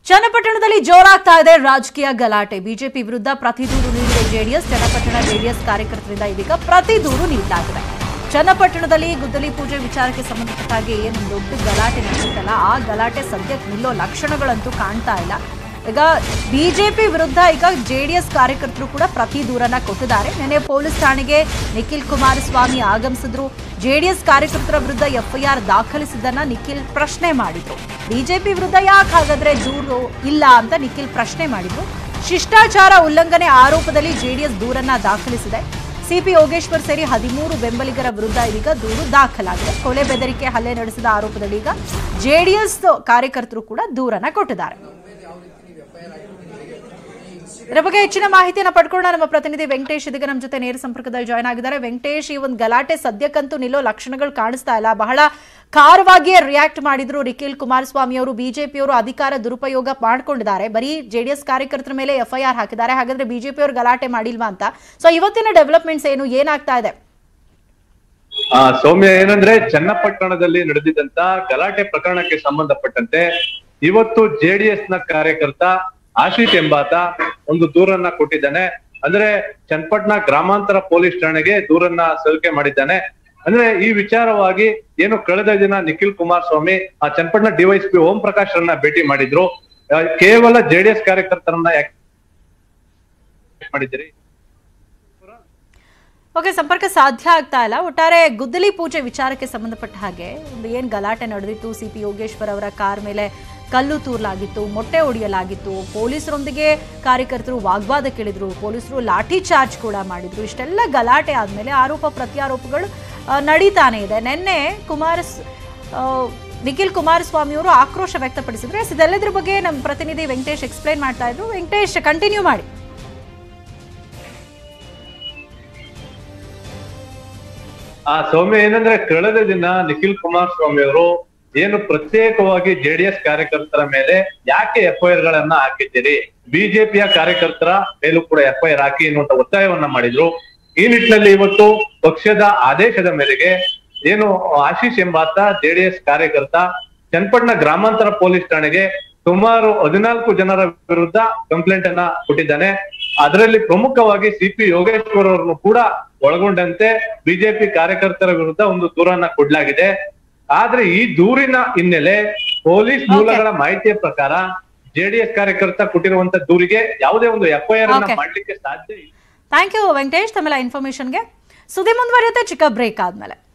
ಚನ್ನಪಟ್ಟಣದಲ್ಲಿ ಜೋರಾಗ್ತಾ ಇದೆ ರಾಜಕೀಯ ಗಲಾಟೆ ಬಿಜೆಪಿ ವಿರುದ್ಧ ಪ್ರತಿದೂರು ನೀಡಿದ ಜೆಡಿಎಸ್ ಚನ್ನಪಟ್ಟಣ ಜೆಡಿಎಸ್ ಕಾರ್ಯಕರ್ತರಿಂದ ಇದೀಗ ಪ್ರತಿದೂರು ನೀಡಲಾಗಿದೆ ಚನ್ನಪಟ್ಟಣದಲ್ಲಿ ಗುದ್ದಲಿ ಪೂಜೆ ವಿಚಾರಕ್ಕೆ ಸಂಬಂಧಪಟ್ಟ ಹಾಗೆ ಏನು ದೊಡ್ಡ ಗಲಾಟೆ ನಡೆಯುತ್ತಲ್ಲ ಆ ಗಲಾಟೆ ಸದ್ಯಕ್ಕೆ ನಿಲ್ಲೋ ಲಕ್ಷಣಗಳಂತೂ ಕಾಣ್ತಾ ಇಲ್ಲ ಈಗ ಬಿಜೆಪಿ ವಿರುದ್ಧ ಈಗ ಜೆಡಿಎಸ್ ಕಾರ್ಯಕರ್ತರು ಕೂಡ ಪ್ರತಿ ದೂರನ ಕೊಟ್ಟಿದ್ದಾರೆ ನಿನ್ನೆ ಪೊಲೀಸ್ ಠಾಣೆಗೆ ನಿಖಿಲ್ ಕುಮಾರಸ್ವಾಮಿ ಆಗಮಿಸಿದ್ರು ಜೆಡಿಎಸ್ ಕಾರ್ಯಕರ್ತರ ವಿರುದ್ಧ ಎಫ್ಐಆರ್ ದಾಖಲಿಸಿದ್ದನ್ನ ನಿಖಿಲ್ ಪ್ರಶ್ನೆ ಮಾಡಿದ್ರು ಬಿಜೆಪಿ ವಿರುದ್ಧ ಯಾಕೆ ಹಾಗಾದ್ರೆ ದೂರು ಇಲ್ಲ ಅಂತ ನಿಖಿಲ್ ಪ್ರಶ್ನೆ ಮಾಡಿದ್ರು ಶಿಷ್ಟಾಚಾರ ಉಲ್ಲಂಘನೆ ಆರೋಪದಲ್ಲಿ ಜೆಡಿಎಸ್ ದೂರನ್ನ ದಾಖಲಿಸಿದೆ ಸಿಪಿ ಯೋಗೇಶ್ವರ್ ಸೇರಿ ಹದಿಮೂರು ಬೆಂಬಲಿಗರ ವಿರುದ್ಧ ಇದೀಗ ದೂರು ದಾಖಲಾಗಿದೆ ಕೊಲೆ ಬೆದರಿಕೆ ಹಲ್ಲೆ ನಡೆಸಿದ ಆರೋಪದಲ್ಲಿ ಈಗ ಜೆಡಿಎಸ್ ಕಾರ್ಯಕರ್ತರು ಕೂಡ ದೂರನ್ನ ಕೊಟ್ಟಿದ್ದಾರೆ ಇದರ ಬಗ್ಗೆ ಹೆಚ್ಚಿನ ಮಾಹಿತಿಯನ್ನ ಪಡ್ಕೊಳ್ಳೋಣ ನಮ್ಮ ಪ್ರತಿನಿಧಿ ವೆಂಕಟೇಶ್ ಇದೀಗ ನಮ್ಮ ಜೊತೆ ನೇರ ಸಂಪರ್ಕದಲ್ಲಿ ಜಾಯ್ನ್ ಆಗಿದ್ದಾರೆ ವೆಂಕಟೇಶ್ ಈ ಒಂದು ಗಲಾಟೆ ಸದ್ಯಕ್ಕಂತೂ ನಿಲ್ಲೋ ಲಕ್ಷಣಗಳು ಕಾಣಿಸ್ತಾ ಇಲ್ಲ ಬಹಳ ಖಾರವಾಗಿಯೇ ರಿಯಾಕ್ಟ್ ಮಾಡಿದ್ರು ನಿಖಿಲ್ ಕುಮಾರಸ್ವಾಮಿ ಅವರು ಬಿಜೆಪಿಯವರು ಅಧಿಕಾರ ದುರುಪಯೋಗ ಮಾಡ್ಕೊಂಡಿದ್ದಾರೆ ಬರೀ ಜೆಡಿಎಸ್ ಕಾರ್ಯಕರ್ತರ ಮೇಲೆ ಎಫ್ಐಆರ್ ಹಾಕಿದ್ದಾರೆ ಹಾಗಾದ್ರೆ ಬಿಜೆಪಿಯವರು ಗಲಾಟೆ ಮಾಡಿಲ್ವಾ ಅಂತ ಸೊ ಇವತ್ತಿನ ಡೆವಲಪ್ಮೆಂಟ್ಸ್ ಏನು ಏನಾಗ್ತಾ ಇದೆ ಆ ಸೌಮ್ಯ ಏನಂದ್ರೆ ಚನ್ನಪಟ್ಟಣದಲ್ಲಿ ನಡೆದಿದ್ದಂತ ಗಲಾಟೆ ಪ್ರಕರಣಕ್ಕೆ ಸಂಬಂಧಪಟ್ಟಂತೆ ಇವತ್ತು ಜೆಡಿಎಸ್ ನ ಕಾರ್ಯಕರ್ತ ಆಶೀತ್ ಎಂಬಾತ ಒಂದು ದೂರನ್ನ ಕೊಟ್ಟಿದ್ದಾನೆ ಅಂದ್ರೆ ಚನ್ನಪಟ್ಟಣ ಗ್ರಾಮಾಂತರ ಪೊಲೀಸ್ ಠಾಣೆಗೆ ದೂರನ್ನ ಸಲ್ಲಿಕೆ ಮಾಡಿದ್ದಾನೆ ಅಂದ್ರೆ ಈ ವಿಚಾರವಾಗಿ ಏನು ಕಳೆದ ದಿನ ನಿಖಿಲ್ ಕುಮಾರಸ್ವಾಮಿ ಆ ಚನ್ನಪಟ್ಟಣ ಡಿವೈಎಸ್ಪಿ ಓಂ ಪ್ರಕಾಶ್ ರನ್ನ ಭೇಟಿ ಮಾಡಿದ್ರು ಆ, ಕೇವಲ ಜೆಡಿಎಸ್ ಕಾರ್ಯಕರ್ತರನ್ನ ಯಾಕೆ ಮಾಡಿದ್ದೀರಿ ಓಕೆ ಸಂಪರ್ಕ ಸಾಧ್ಯ ಆಗ್ತಾ ಇಲ್ಲ ಒಟ್ಟಾರೆ ಗುದ್ದಲಿ ಪೂಜೆ ವಿಚಾರಕ್ಕೆ ಸಂಬಂಧಪಟ್ಟ ಹಾಗೆ ಒಂದು ಏನು ಗಲಾಟೆ ನಡೆದಿತ್ತು ಸಿ ಪಿ ಯೋಗೇಶ್ವರ್ ಅವರ ಕಾರ್ ಮೇಲೆ ಕಲ್ಲು ತೂರ್ಲಾಗಿತ್ತು ಮೊಟ್ಟೆ ಹೊಡೆಯಲಾಗಿತ್ತು ಪೊಲೀಸರೊಂದಿಗೆ ಕಾರ್ಯಕರ್ತರು ವಾಗ್ವಾದಕ್ಕಿಳಿದ್ರು ಪೊಲೀಸರು ಲಾಠಿ ಚಾರ್ಜ್ ಕೂಡ ಮಾಡಿದ್ರು ಇಷ್ಟೆಲ್ಲ ಗಲಾಟೆ ಆದಮೇಲೆ ಆರೋಪ ಪ್ರತ್ಯಾರೋಪಗಳು ಆ, ನಡೀತಾನೆ ಇದೆ ನಿನ್ನೆ ಕುಮಾರಸ್ ಆ, ನಿಖಿಲ್ ಕುಮಾರಸ್ವಾಮಿ ಅವರು ಆಕ್ರೋಶ ವ್ಯಕ್ತಪಡಿಸಿದ್ರು ಎಸ್, ಇದೆಲ್ಲದ್ರ ಬಗ್ಗೆ ನಮ್ಮ ಪ್ರತಿನಿಧಿ ವೆಂಕಟೇಶ್ ಎಕ್ಸ್ಪ್ಲೈನ್ ಮಾಡ್ತಾ ಇದ್ರು ವೆಂಕಟೇಶ್ ಕಂಟಿನ್ಯೂ ಮಾಡಿ ಆ ಸೌಮ್ಯ ಏನಂದ್ರೆ ಕಳೆದ ದಿನ ನಿಖಿಲ್ ಕುಮಾರಸ್ವಾಮಿ ಅವರು ಏನು ಪ್ರತ್ಯೇಕವಾಗಿ ಜೆಡಿಎಸ್ ಕಾರ್ಯಕರ್ತರ ಮೇಲೆ ಯಾಕೆ ಎಫ್ಐಆರ್ ಗಳನ್ನ ಹಾಕಿದ್ದೀರಿ ಬಿಜೆಪಿಯ ಕಾರ್ಯಕರ್ತರ ಮೇಲೂ ಕೂಡ ಎಫ್ಐಆರ್ ಹಾಕಿ ಎನ್ನುವಂತ ಒತ್ತಾಯವನ್ನ ಮಾಡಿದ್ರು ಈ ನಿಟ್ಟಿನಲ್ಲಿ ಇವತ್ತು ಪಕ್ಷದ ಆದೇಶದ ಮೇರೆಗೆ ಏನು ಆಶೀಶ್ ಎಂಬಾತ ಜೆಡಿಎಸ್ ಕಾರ್ಯಕರ್ತ ಚನ್ನಪಟ್ಟಣ ಗ್ರಾಮಾಂತರ ಪೊಲೀಸ್ ಠಾಣೆಗೆ ಸುಮಾರು ಹದಿನಾಲ್ಕು ಜನರ ವಿರುದ್ಧ ಕಂಪ್ಲೇಂಟ್ ಅನ್ನ ಕೊಟ್ಟಿದ್ದಾನೆ ಅದರಲ್ಲಿ ಪ್ರಮುಖವಾಗಿ ಸಿಪಿ ಯೋಗೇಶ್ವರ್ ಅವರನ್ನು ಕೂಡ ಒಳಗೊಂಡಂತೆ ಬಿಜೆಪಿ ಕಾರ್ಯಕರ್ತರ ವಿರುದ್ಧ ಒಂದು ದೂರನ್ನ ಕೊಡ್ಲಾಗಿದೆ ಆದ್ರೆ ಈ ದೂರಿನ ಹಿನ್ನೆಲೆ ಪೊಲೀಸ್ ಮೂಲಗಳ ಮಾಹಿತಿಯ ಪ್ರಕಾರ ಜೆಡಿಎಸ್ ಕಾರ್ಯಕರ್ತ ಕೊಟ್ಟಿರುವಂತ ದೂರಿಗೆ ಯಾವುದೇ ಒಂದು ಎಫ್ಐಆರ್ ಅನ್ನ Okay. ಮಾಡ್ಲಿಕ್ಕೆ ಸಾಧ್ಯ ಇಲ್ಲ ಥ್ಯಾಂಕ್ ಯು ವೆಂಕಟೇಶ್ ತಮ್ಮೆಲ್ಲ ಇನ್ಫಾರ್ಮೇಶನ್ಗೆ ಸುದ್ದಿ ಮುಂದುವರಿಯುತ್ತೆ ಚಿಕ್ಕ ಬ್ರೇಕ್ ಆದ್ಮೇಲೆ